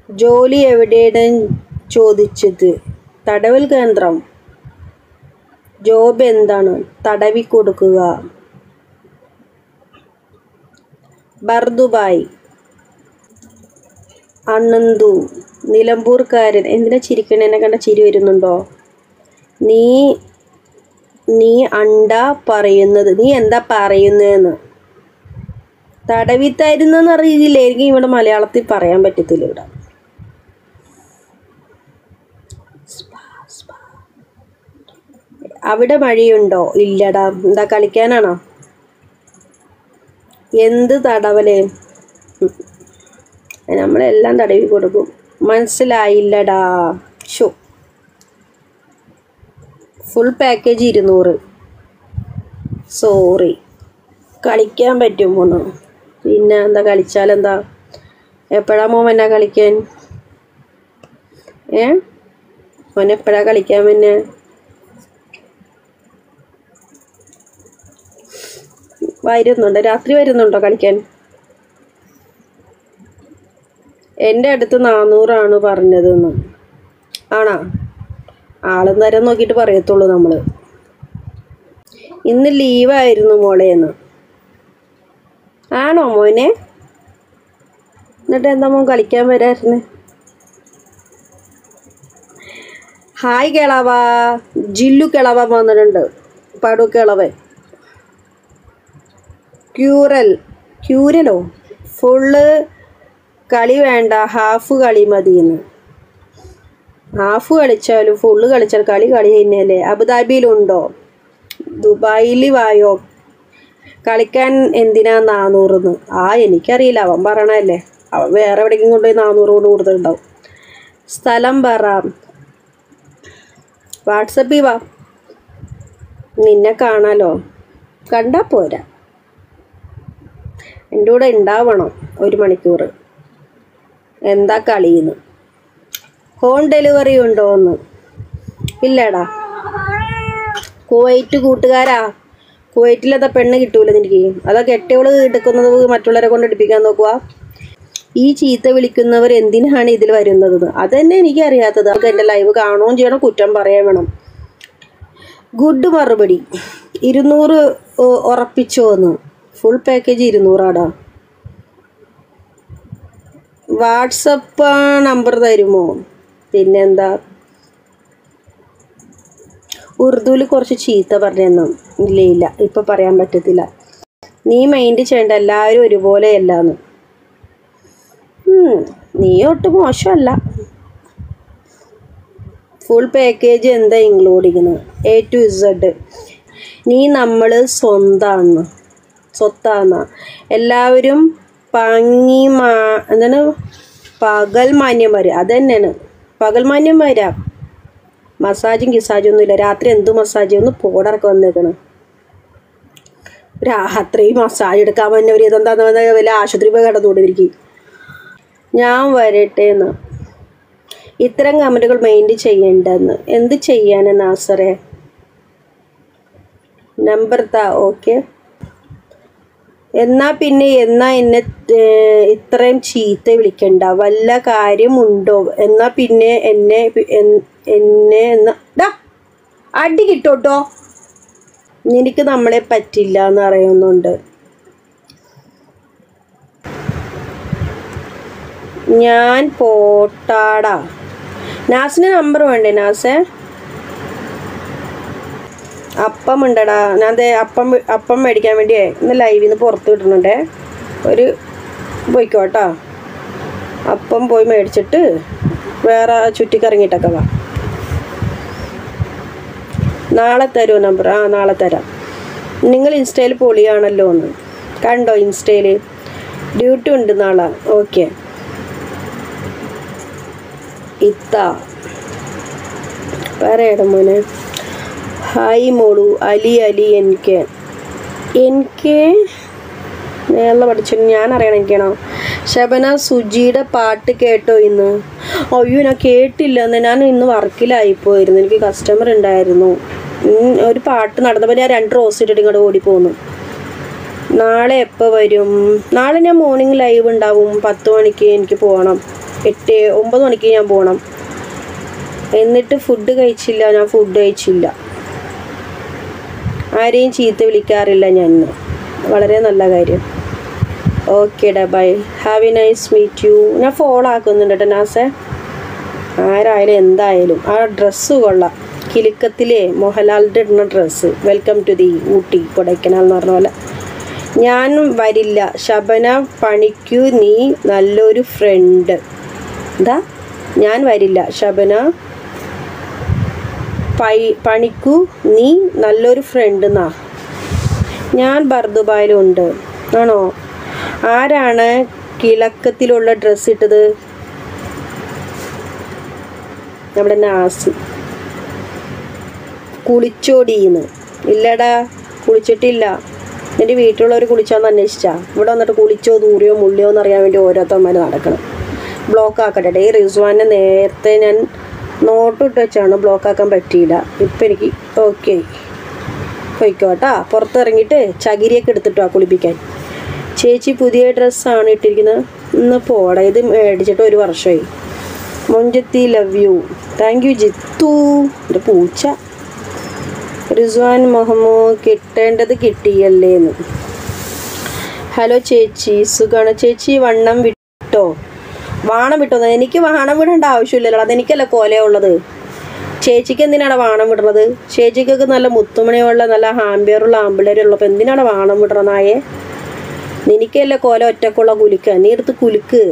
ജോലി എവിടെയാണ് ചോദിച്ചത് തടവൽ കേന്ദ്രം ജോബ് എന്താണ് തടവി കൊടുക്കുക ബർദുബായ് അണ്ണന്തു നിലമ്പൂർക്കാരൻ എന്തിനാ ചിരിക്കണേ എന്നെ കണ്ട ചിരി വരുന്നുണ്ടോ നീ നീ അണ്ട പറയുന്നത് നീ എന്താ പറയുന്നതെന്ന് തടവി തരുന്നെന്ന് അറിയില്ല എനിക്ക് ഇവിടെ മലയാളത്തിൽ പറയാൻ പറ്റത്തില്ല ഇവിടെ അവിടെ മഴയുണ്ടോ ഇല്ലടാ എന്താ കളിക്കാനാണോ എന്ത് തടവലേ ഉം. നമ്മളെല്ലാം തടവി കൊടുക്കും മനസ്സിലായില്ലടാ ഷോ ഫുൾ പാക്കേജ് ഇരുന്നൂറ് സോറി കളിക്കാൻ പറ്റുമോന്ന് പിന്നെ എന്താ കളിച്ചാലെന്താ എപ്പോഴാ മോൻ എന്നാ കളിക്കാൻ ഏ മോൻ എപ്പോഴാ കളിക്കാൻ പിന്നെ വരുന്നുണ്ട് രാത്രി വരുന്നുണ്ടോ കളിക്കാൻ എൻ്റെ അടുത്ത് നാന്നൂറാണ് പറഞ്ഞതെന്ന് ആണാ ആളും തരം നോക്കിയിട്ട് പറയത്തുള്ളൂ നമ്മൾ ഇന്ന് ലീവായിരുന്നു മോളെ എന്ന് ആണോ മോനെ എന്നിട്ട് എന്താ മോൻ കളിക്കാൻ വരായിരുന്നു ഹായ് കിളവ ജില്ലു കിളവ വന്നിട്ടുണ്ട് പടു കിളവൻ ക്യൂറൽ ക്യൂരലോ ഫുള്ള് കളി വേണ്ട ഹാഫ് കളി മതിയെന്ന് ഹാഫ് കളിച്ചാലും ഫുള്ള് കളിച്ചാൽ കളി കളി തന്നെയല്ലേ അബുദാബിയിലുണ്ടോ ദുബായിൽ വായോ കളിക്കാൻ എന്തിനാ നാനൂറെന്ന് ആ എനിക്കറിയില്ല അവൻ പറയണല്ലേ അവൻ വേറെ എവിടേക്കും കൊണ്ടുപോയി നാനൂറ് കൊണ്ട് കൊടുത്തിട്ടുണ്ടാവും സ്ഥലം പറ വാട്സപ്പിൽ വാ നിന്നെ കാണാലോ കണ്ടാ പോരാ എൻ്റെ കൂടെ ഉണ്ടാവണം ഒരു മണിക്കൂർ എന്താ കളിയെന്ന് ഹോം ഡെലിവറി ഉണ്ടോന്ന് ഇല്ലടാ കുവൈറ്റ് കൂട്ടുകാരാ കുവൈറ്റിലതാ പെണ്ണ് കിട്ടൂല എനിക്ക് അതാ കെട്ടിയവള് എടുക്കുന്നത് മറ്റുള്ളവരെ കൊണ്ട് എടുപ്പിക്കാൻ നോക്കുക ഈ ചീത്ത വിളിക്കുന്നവർ എന്തിനാണ് ഇതിൽ വരുന്നത് അതന്നെ എനിക്ക് അറിയാത്തത് അവർക്ക് എൻ്റെ ലൈവ് കാണുകയും ചെയ്യണം കുറ്റം പറയാൻ വേണം ഗുഡ് മറുപടി ഇരുന്നൂറ് ഉ- ഉറപ്പിച്ചോന്ന് ഫുൾ പാക്കേജ് ഇരുന്നൂറാടാ വാട്സപ്പ് നമ്പർ തരുമോ പിന്നെന്താ ഉറുദുവിൽ കുറച്ച് ചീത്ത പറഞ്ഞെന്നു ഇല്ല ഇല്ല ഇപ്പം പറയാൻ പറ്റത്തില്ല നീ മൈൻഡ് ചെയ്യേണ്ട എല്ലാവരും ഒരുപോലെയല്ലാന്ന് ഉം, നീ ഒട്ടും മോശമല്ല ഫുൾ പാക്കേജ് എന്താ ഇൻക്ലൂഡ് ചെയ്യുന്നത് എ ടു ഇസഡ് നീ നമ്മൾ സ്വന്താണ് സ്വത്താന്ന എല്ലാവരും പങ്ങി മാ എന്താണ് പകൽ മാന്യന്മാർ അത് തന്നെയാണ് പകൽ മാന്യന്മാരാ മസാജും കിസാജും ഒന്നുമില്ല രാത്രി എന്ത് മസാജ് ഒന്ന് പോടറക്കം വന്നേക്കണം രാത്രി മസാജ് എടുക്കാൻ വന്നവർ ഇതെന്താന്ന് പറഞ്ഞാൽ വല്ല ആശുപത്രി പോയി കിടന്നുകൊണ്ടിരിക്കും ഞാൻ വരട്ടെ എന്ന് ഇത്തരം കമൻറ്റുകൾ മൈൻഡ് ചെയ്യേണ്ടെന്ന് എന്ത് ചെയ്യാന് നാസറെ നമ്പർ താ ഓക്കെ എന്നാ പിന്നെ എന്നാ എന്നെ ഏർ, ഇത്രയും ചീത്ത വിളിക്കണ്ട വല്ല കാര്യമുണ്ടോ എന്നാ പിന്നെ എന്നെ പി- എൻ- എന്നെ എന്നാ ഡാ അടി കിട്ടോട്ടോ നിനക്ക് നമ്മളെ പറ്റില്ല എന്ന് അറിയുന്നുണ്ട് ഞാൻ പോട്ടാടാ നാസിന് നമ്പർ വേണ്ടേ നാസേ അപ്പം ഉണ്ടടാ ഞാൻ ദേ അപ്പം വി- അപ്പം മേടിക്കാൻ വേണ്ടിയേ ഇന്ന് ലൈവിൽ നിന്ന് പുറത്ത് വിടുന്നുണ്ടേ ഒരു പോയിക്കോട്ടോ അപ്പം പോയി മേടിച്ചിട്ട് വേറെ ചുറ്റിക്കറങ്ങിയിട്ടൊക്കെ വാ നാളെ തരുമോ നമ്പർ ആ നാളെ തരാം നിങ്ങൾ ഇൻസ്റ്റയിൽ പൊളിയാണല്ലോ എന്ന് കണ്ടോ ഇൻസ്റ്റയിൽ ഡ്യൂട്ടി ഉണ്ട് നാളെ ഓക്കെ ഇത്ത പറയണം മോനെ ഹായ് മോളു അലി അലി എനിക്ക് എനിക്ക് നേരെ പഠിച്ചു ഞാൻ അറിയണം എനിക്കാണോ ശബന സുജിയുടെ പാട്ട് കേട്ടോ ഇന്ന് അയ്യോ ഞാൻ കേട്ടില്ല എന്ന് ഞാൻ ഇന്ന് വർക്കിലായിപ്പോയിരുന്നു എനിക്ക് കസ്റ്റമർ ഉണ്ടായിരുന്നു ഉം, ഒരു പാട്ട് നടന്നപ്പോൾ ഞാൻ രണ്ട് റോസ് ഇട്ടിട്ട് ഇങ്ങോട്ട് ഓടിപ്പോന്നു നാളെ എപ്പോൾ വരും നാളെ ഞാൻ മോർണിംഗ് ലൈവ് ഉണ്ടാവും പത്ത് മണിക്ക് എനിക്ക് പോകണം എട്ട് ഒമ്പത് മണിക്ക് ഞാൻ പോകണം എന്നിട്ട് ഫുഡ് കഴിച്ചില്ല ഞാൻ ഫുഡ് കഴിച്ചില്ല ആരെയും ചീത്ത വിളിക്കാറില്ല ഞാൻ വളരെ നല്ല കാര്യം ഓക്കേടാ bye have a nice meet you ഞാൻ ഫോളോ ആക്കുന്നുണ്ട് കേട്ടോ നാസേ ആരായാലും എന്തായാലും ആ ഡ്രസ്സ് കൊള്ളാം കിലുക്കത്തിലെ മോഹൻലാലിൻ്റെ ഇടുന്ന dress welcome to the Ooty Kodaikanal എന്ന് പറഞ്ഞ പോലെ ഞാൻ വരില്ല ശബന പണിക്കു നീ നല്ലൊരു ഫ്രണ്ട് എന്താ ഞാൻ വരില്ല ശബന പൈ പണിക്കു നീ നല്ലൊരു ഫ്രണ്ട് എന്നാ ഞാൻ ബർദുബായിലുണ്ട് ആണോ ആരാണ് കിളക്കത്തിലുള്ള ഡ്രസ്സ് ഇട്ടത് നമ്മുടെ നാസ് കുളിച്ചോടിന്ന് ഇല്ലടാ കുളിച്ചിട്ടില്ല എൻ്റെ വീട്ടിലുള്ളവർ കുളിച്ചോന്ന് അന്വേഷിച്ചാ ഇവിടെ വന്നിട്ട് കുളിച്ചോ ദൂരെയോ മുള്ളിയോ എന്ന് അറിയാൻ വേണ്ടി ഓരോരുത്തന്മാർ നടക്കണം ബ്ലോക്ക് ആക്കട്ടെ ഈ റിസ്വാനെ നേരത്തെ ഞാൻ നോട്ടിട്ട് വെച്ചാണ് ബ്ലോക്ക് ആക്കാൻ പറ്റിയില്ല ഇപ്പം എനിക്ക് ഓക്കെ പോയിക്കോട്ടാ പുറത്തിറങ്ങിയിട്ട് ചകിരിയൊക്കെ എടുത്തിട്ടോ കുളിപ്പിക്കാൻ ചേച്ചി പുതിയ ഡ്രസ്സാണ് ഇട്ടിരിക്കുന്നത് ഇന്ന് പോടാ ഇത് മേടിച്ചിട്ട് ഒരു വർഷമായി മൊഞ്ചത്തി love you thank you Jithu എൻ്റെ പൂച്ച റിസ്വാൻ മുഹമ്മദ് കിട്ടേണ്ടത് കിട്ടിയല്ലേന്ന് ഹലോ ചേച്ചി സുഖാണ് ചേച്ചി വണ്ണം വിട്ടോ വാണം വിട്ടോ എനിക്ക് വാണം വിടേണ്ട ആവശ്യമില്ലല്ലോ അതെനിക്കല്ല കോലയുള്ളത് ചേച്ചിക്ക് എന്തിനാണ് വാണം വിടുന്നത് ചേച്ചിക്കൊക്കെ നല്ല മുത്തുമണിയുള്ള നല്ല ഹാമ്പിയറുള്ള ആമ്പിളരുള്ളപ്പോൾ എന്തിനാണ് വാണം വിടണത് നായേ നിനക്കല്ലേ കോല ഒറ്റക്കുള്ള കുലുക്ക നീ എടുത്ത് കുലുക്ക്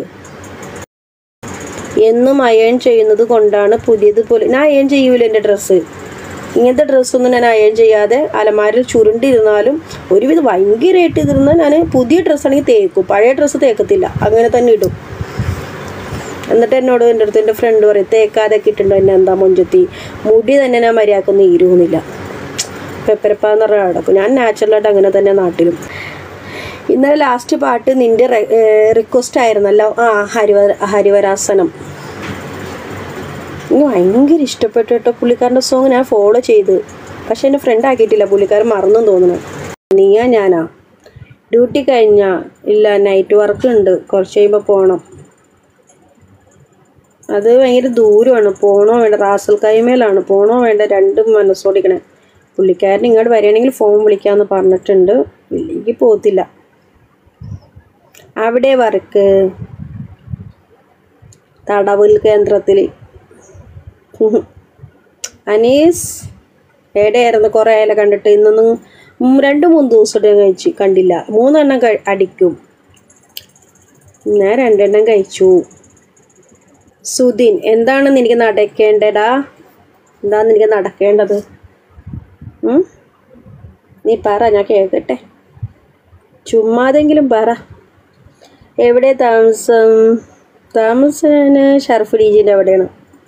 എന്നും അയൺ ചെയ്യുന്നത് കൊണ്ടാണ് പുതിയത് പോലെ ഞാൻ അയൺ ചെയ്യൂല എൻ്റെ ഡ്രസ്സ് ഇങ്ങനത്തെ ഡ്രസ്സൊന്നും ഞാൻ അയൺ ചെയ്യാതെ അലമാരിൽ ചുരുണ്ടിരുന്നാലും ഒരുവിധം ഭയങ്കരമായിട്ട് ഇതിരുന്നാൽ ഞാൻ പുതിയ ഡ്രസ്സാണെങ്കിൽ തേക്കും പഴയ ഡ്രസ്സ് തേക്കത്തില്ല അങ്ങനെ തന്നെ ഇടും എന്നിട്ട് എന്നോട് എൻ്റെ അടുത്ത് എൻ്റെ ഫ്രണ്ട് പറയും തേക്കാതെ ഇട്ടുണ്ടോ എന്നെ എന്താ മൊഞ്ചത്തി മുടി തന്നെ ഞാൻ മര്യാദക്കൊന്നും ഈരുന്നില്ല പെപ്പരപ്പാന്ന് പറഞ്ഞാൽ കിടക്കും ഞാൻ നാച്ചുറലായിട്ട് അങ്ങനെ തന്നെ നാട്ടിലും ഇന്നലെ ലാസ്റ്റ് പാട്ട് നിന്റെ റിക്വസ്റ്റ് ആയിരുന്നല്ലോ ആ ഹരിവ ഹരിവരാസനം എനിക്ക് ഭയങ്കര ഇഷ്ടപ്പെട്ടു കേട്ടോ പുള്ളിക്കാരൻ്റെ സോങ് ഞാൻ ഫോളോ ചെയ്ത് പക്ഷെ എൻ്റെ ഫ്രണ്ട് ആക്കിയിട്ടില്ല പുള്ളിക്കാരൻ മറന്നും തോന്നുന്നു നീയാ ഞാനാ ഡ്യൂട്ടി കഴിഞ്ഞാ ഇല്ല നൈറ്റ് വർക്ക് ഉണ്ട് കുറച്ച് കഴിയുമ്പോൾ പോകണം അത് ഭയങ്കര ദൂരമാണ് പോണോ വേണ്ട റാസൽ കൈമേലാണ് പോണോ വേണ്ട രണ്ടും മനസ്സോടിക്കണേ പുള്ളിക്കാരൻ ഇങ്ങോട്ട് വരികയാണെങ്കിൽ ഫോൺ വിളിക്കാമെന്ന് പറഞ്ഞിട്ടുണ്ട് ഇല്ലെങ്കിൽ പോകത്തില്ല അവിടെ വർക്ക് തടവിൽ കേന്ദ്രത്തിൽ അനീസ് എവിടെയായിരുന്നു കുറേ ആയാലും കണ്ടിട്ട് ഇന്നൊന്നും ഉം, രണ്ട് മൂന്ന് ദിവസം ഞാൻ കഴിച്ചു കണ്ടില്ല മൂന്നെണ്ണം കഴി- അടിക്കും ഞാൻ രണ്ടെണ്ണം കഴിച്ചു സുധീൻ എന്താണെന്ന് എനിക്ക് നടക്കേണ്ടടാ എന്താണെന്ന് എനിക്ക് നടക്കേണ്ടത് ഉം? നീ പറ ഞാൻ കേൾക്കട്ടെ ചുമ്മാതെങ്കിലും പറ എവിടെ താമസം താമസം ഷർഫ് ഡീജിൻ്റെ അവിടെയാണ്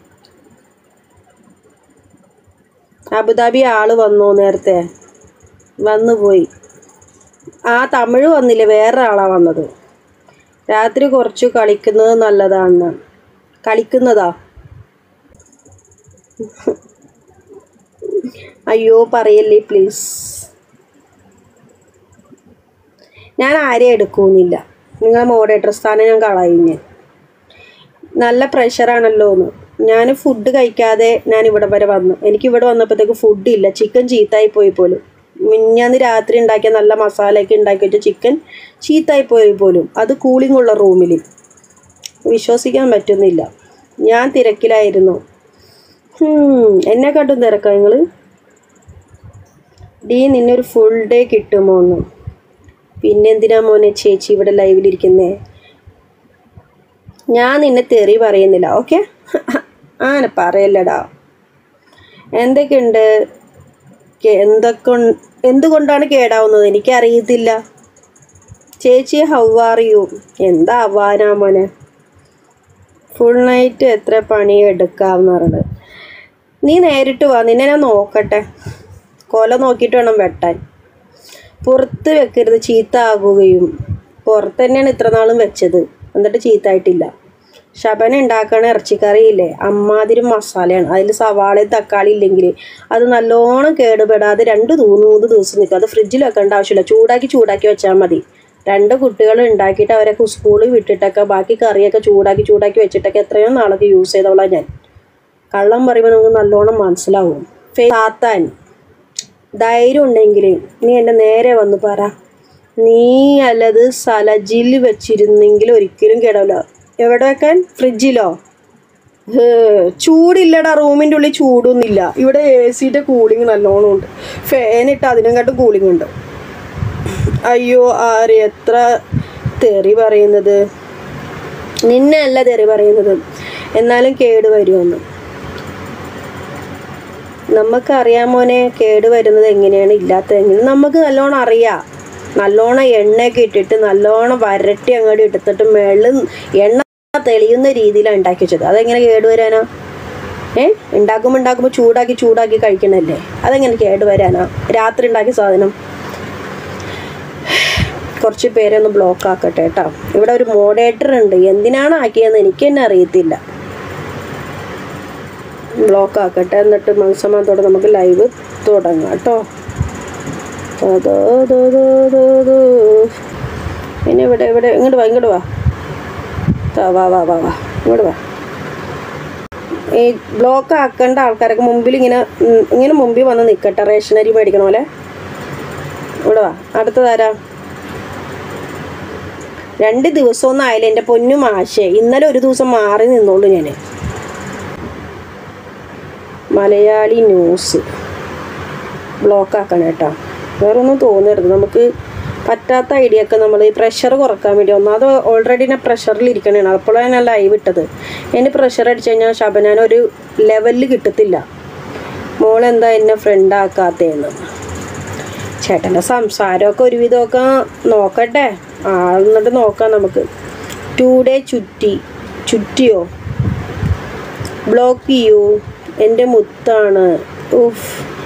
അബുദാബി ആള് വന്നു നേരത്തെ വന്നു പോയി ആ തമിഴ് വന്നില്ല വേറെ ആളാ വന്നത് രാത്രി കുറച്ച് കളിക്കുന്നത് നല്ലതാണ് കളിക്കുന്നതാ അയ്യോ പറയല്ലേ പ്ലീസ് ഞാൻ ആരെയും എടുക്കുന്നില്ല നിങ്ങളെ മോഡറേറ്റർ സ്ഥാനം ഞാൻ കളയുന്നു നല്ല പ്രഷറാണല്ലോ എന്ന് ഞാൻ ഫുഡ് കഴിക്കാതെ ഞാൻ ഇവിടെ വരെ വന്നു എനിക്ക് ഇവിടെ വന്നപ്പോഴത്തേക്ക് ഫുഡ് ഇല്ല ചിക്കൻ ചീത്തായി പോയി പോലും മിഞ്ഞാന്ന് രാത്രി ഉണ്ടാക്കിയ നല്ല മസാലയൊക്കെ ഉണ്ടാക്കി വെച്ച ചിക്കൻ ചീത്തായി പോയി പോലും അത് കൂളിംഗ് ഉള്ള റൂമിൽ വിശ്വസിക്കാൻ പറ്റുന്നില്ല ഞാൻ തിരക്കിലായിരുന്നു ഹും, എന്നെക്കാട്ടും തിരക്കാ നിങ്ങൾ ഡീ നിന്നൊരു ഫുൾ ഡേ കിട്ടുമോ എന്ന് പിന്നെന്തിനാ മോനെ ചേച്ചി ഇവിടെ ലൈവിലിരിക്കുന്നേ ഞാൻ നിന്നെ തെറി പറയുന്നില്ല ഓക്കെ ആന പറയല്ലടാ എന്തൊക്കെയുണ്ട് കേ- എന്തൊക്കെ ഉൺ- എന്തുകൊണ്ടാണ് കേടാവുന്നത് എനിക്കറിയത്തില്ല ചേച്ചി ഹൗ ആർ യു എന്താ ആവാനാ മോനെ ഫുൾ നൈറ്റ് എത്ര പണി എടുക്കാമെന്ന് പറഞ്ഞത് നീ നേരിട്ട് വാ നിന്നെ ഞാൻ നോക്കട്ടെ കൊല നോക്കിയിട്ട് വേണം വെട്ടാൻ പുറത്ത് വെക്കരുത് ചീത്ത ആകുകയും പുറത്ത് തന്നെയാണ് ഇത്ര നാളും വെച്ചത് എന്നിട്ട് ചീത്തായിട്ടില്ല ശബന ഉണ്ടാക്കണ ഇറച്ചിക്കറിയില്ലേ അമ്മാതിരി മസാലയാണ് അതിൽ സവാളയും തക്കാളി ഇല്ലെങ്കിൽ അത് നല്ലോണം കേടുപെടാതെ രണ്ട് തൂ മൂന്ന് ദിവസം നിൽക്കും അത് ഫ്രിഡ്ജിൽ വെക്കേണ്ട ആവശ്യമില്ല ചൂടാക്കി ചൂടാക്കി വെച്ചാൽ മതി രണ്ട് കുട്ടികൾ ഉണ്ടാക്കിയിട്ട് അവരൊക്കെ സ്കൂളിൽ വിട്ടിട്ടൊക്കെ ബാക്കി കറിയൊക്കെ ചൂടാക്കി ചൂടാക്കി വെച്ചിട്ടൊക്കെ എത്രയോ നാളൊക്കെ യൂസ് ചെയ്തോളാം ഞാൻ കള്ളം പറയുമ്പോൾ നമുക്ക് നല്ലോണം മനസ്സിലാവും ഫേ- താത്താൻ ധൈര്യം ഉണ്ടെങ്കിൽ നീ എൻ്റെ നേരെ വന്ന് പറ നീ അല്ലത് സലജിൽ വെച്ചിരുന്നെങ്കിൽ ഒരിക്കലും കേടല്ല എവിടെ വെക്കാൻ ഫ്രിഡ്ജിലോ ഹേ, ചൂടില്ലടാ റൂമിൻ്റെ ഉള്ളിൽ ചൂടൊന്നുമില്ല ഇവിടെ എ സിയുടെ കൂളിംഗ് നല്ലോണം ഉണ്ട് ഫാൻ ഇട്ട് അതിനെക്കാട്ടും കൂളിംഗ് ഉണ്ട് അയ്യോ ആര് എത്ര തെറി പറയുന്നത് നിന്നെ അല്ല തെറി പറയുന്നത് എന്നാലും കേട് വരുമെന്ന് നമുക്കറിയാം മോനെ കേട് വരുന്നത് എങ്ങനെയാണ് ഇല്ലാത്തതെങ്കിലും നമുക്ക് നല്ലോണം അറിയാം നല്ലോണം എണ്ണയൊക്കെ ഇട്ടിട്ട് നല്ലോണം വരട്ടി അങ്ങോട്ട് എടുത്തിട്ട് മേളിൽ എണ്ണ തെളിയുന്ന രീതിയിലാണ് ഉണ്ടാക്കി വെച്ചത് അതെങ്ങനെ കേട് വരാനാ ഏ ഉണ്ടാക്കുമ്പോൾ ഉണ്ടാക്കുമ്പോൾ ചൂടാക്കി ചൂടാക്കി കഴിക്കണല്ലേ അതെങ്ങനെ കേട് വരാനാ രാത്രി ഉണ്ടാക്കിയ സാധനം കുറച്ച് പേരെ ഒന്ന് ബ്ലോക്ക് ആക്കട്ടെ കേട്ടോ ഇവിടെ ഒരു മോഡേറ്റർ ഉണ്ട് എന്തിനാണ് ആക്കിയതെന്ന് എനിക്ക് തന്നെ അറിയത്തില്ല ബ്ലോക്ക് ആക്കട്ടെ എന്നിട്ട് മനസ്സമാനത്തോടെ നമുക്ക് ലൈവ് തുടങ്ങാം കേട്ടോ അതോ ദോ ദോ ദോ ദോ. ഇനി ഇവിടെ ഇവിടെ ഇങ്ങോട്ട് വാ ഇങ്ങോട്ട് വാ ദാ വാ വാ വാ വാ ഇങ്ങോട്ട് വാ ഈ ബ്ലോക്ക് ആക്കേണ്ട ആൾക്കാരൊക്കെ മുമ്പിൽ ഇങ്ങനെ ഉം, ഇങ്ങനെ മുമ്പിൽ വന്ന് നിൽക്കട്ടെ റേഷനരി മേടിക്കണ പോലെ ഇവിടെ വാ അടുത്തതാരാ രണ്ട് ദിവസമൊന്നും ആയില്ല എൻ്റെ പൊന്നു മാഷേ ഇന്നലെ ഒരു ദിവസം മാറി നിന്നോളൂ ഞാൻ മലയാളി ന്യൂസ് ബ്ലോക്ക് ആക്കണം കേട്ടോ വേറെ ഒന്നും തോന്നരുത് നമുക്ക് പറ്റാത്ത ഐഡിയ ഒക്കെ നമ്മൾ ഈ പ്രഷർ കുറക്കാൻ വേണ്ടി ഒന്നാമത് ഓൾറെഡി ഞാൻ പ്രഷറിൽ ഇരിക്കണേണ് അപ്പോഴാണ് ഞാൻ ലൈവ് ഇട്ടത് ഇനി പ്രഷർ അടിച്ചു കഴിഞ്ഞാൽ ശബനാൻ ഒരു ലെവലിൽ കിട്ടത്തില്ല മോളെന്താ എന്നെ ഫ്രണ്ട് ആക്കാത്തേന്ന് ചേട്ടൻ്റെ സംസാരമൊക്കെ ഒരുവിധമൊക്കെ നോക്കട്ടെ ആ എന്നിട്ട് നോക്കാം നമുക്ക് ടു ഡേ ചുറ്റി ചുറ്റിയോ ബ്ലോക്ക് ചെയ്യൂ എൻ്റെ മുത്താണ് ഉഫ്